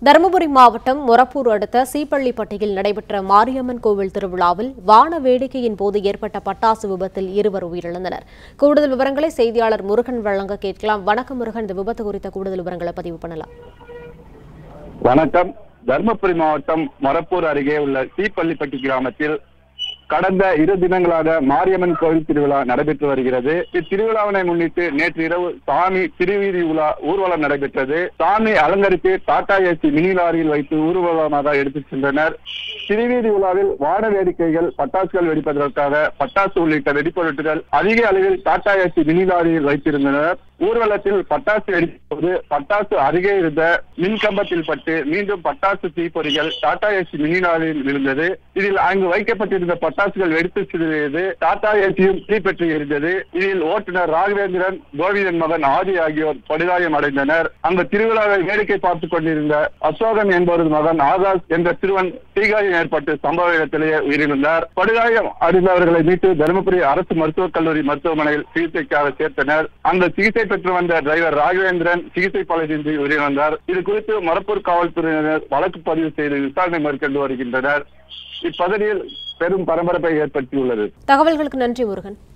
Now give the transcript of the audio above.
தருமபுரி மாவட்டம் மொரப்பூர் அடுத்த சீப்பள்ளிப்பட்டியில் நடைபெற்ற மாரியம்மன் கோவில் திருவிழாவில் வான வேடிக்கையின் போது ஏற்பட்ட பட்டாசு விபத்தில் இருவர் உயிரிழந்தனர் கூடுதல் விவரங்களை செய்தியாளர் முருகன் வழங்க கேட்கலாம் வணக்கம் முருகன் இந்த விபத்து குறித்த கூடுதல் விவரங்களை பதிவு பண்ணலாம் வணக்கம் தர்மபுரி மாவட்டம் மொரப்பூர் அருகே உள்ள சீப்பள்ளிப்பட்டி கிராமத்தில் கடந்த இரு தினங்களாக மாரியம்மன் கோவில் திருவிழா நடைபெற்று வருகிறது இத்திருவிழாவினை முன்னிட்டு நேற்று இரவு சாமி திருவீதி உலா ஊர்வலம் நடைபெற்றது சாமி அலங்கரித்து டாடா ஏசி மினி லாரியில் வைத்து ஊர்வலமாக எடுத்துச் சென்றனர் திருவீதி உலாவில் வான வேடிக்கைகள் பட்டாசுகள் வெடிப்பதற்காக பட்டாசு உள்ளிட்ட வெடிப்பொருட்கள் அதிக அளவில் டாடா ஏசி மினி லாரியில் வைத்திருந்தனர் ஊர்வலத்தில் பட்டாசு வெடிப்போது பட்டாசு அருகே இருந்த மின் கம்பத்தில் பட்டு மீண்டும் பட்டாசு தீப்பொறிகள் டாடா ஏசி மினி லாரியில் விழுந்தது இதில் அங்கு வைக்கப்பட்டிருந்த பட்டாசுகள் வெடித்து சிதறியது டாடா ஏசியும் தீப்பற்றி எரிந்தது இதில் ஓட்டுநர் ராகவேந்திரன் கோவிந்தன் மகன் ஆதி ஆகியோர் படுகாயம் அடைந்தனர் அந்த திருவிழாவை வேடிக்கை பார்த்துக் கொண்டிருந்த அசோகன் என்பவரது மகன் ஆகாஷ் என்ற சிறுவன் தீகாயம் ஏற்பட்டு சம்பவ இடத்திலேயே உயிரிழந்தார் படுகாயம் அடைந்தவர்களை மீட்டு தருமபுரி அரசு மருத்துவக் கல்லூரி மருத்துவமனையில் சிகிச்சைக்காக சேர்த்தனர் அந்த சிகிச்சை பெற்று வந்த டிரைவர் ராகவேந்திரன் சிகிச்சை பலனின்றி உயிரிழந்தார் இது குறித்து மரப்பூர் காவல்துறையினர் வழக்கு பதிவு செய்து விசாரணை மேற்கொண்டு வருகின்றனர் இப்பகுதியில் பெரும் பரபரப்பை ஏற்படுத்தியுள்ளது தகவல்களுக்கு நன்றி முருகன்